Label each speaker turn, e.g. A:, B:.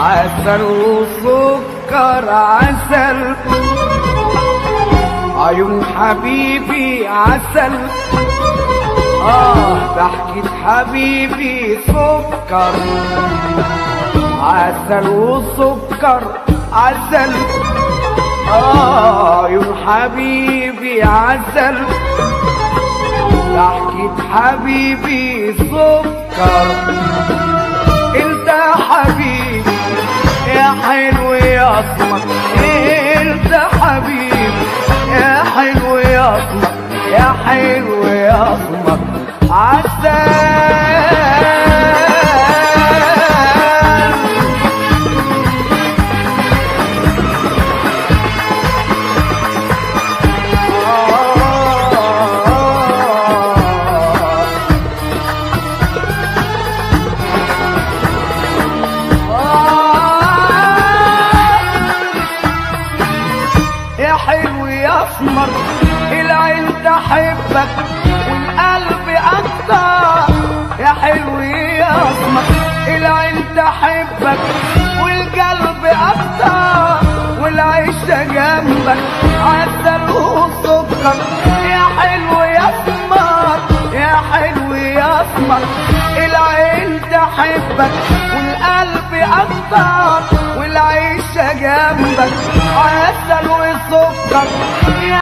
A: عسل وسكر عسل عيون حبيبي عسل آه ضحكة حبيبي سكر عسل وسكر عسل آه عيون حبيبي عسل ضحكة حبيبي سكر انت يا حبيبي يا حلو يا اسمر انت حبيبي يا حلو يا اسمر يا حلو يا اسمر عسل يا حلو يا اسمر العين تحبك والقلب اكتر يا حلو يا اسمر العين تحبك والقلب اكتر والعيشة جنبك عسل وسكر يا حلو يا اسمر يا حلو يا اسمر العين تحبك والقلب اكتر والعيشة جنبك عسل وسكر يا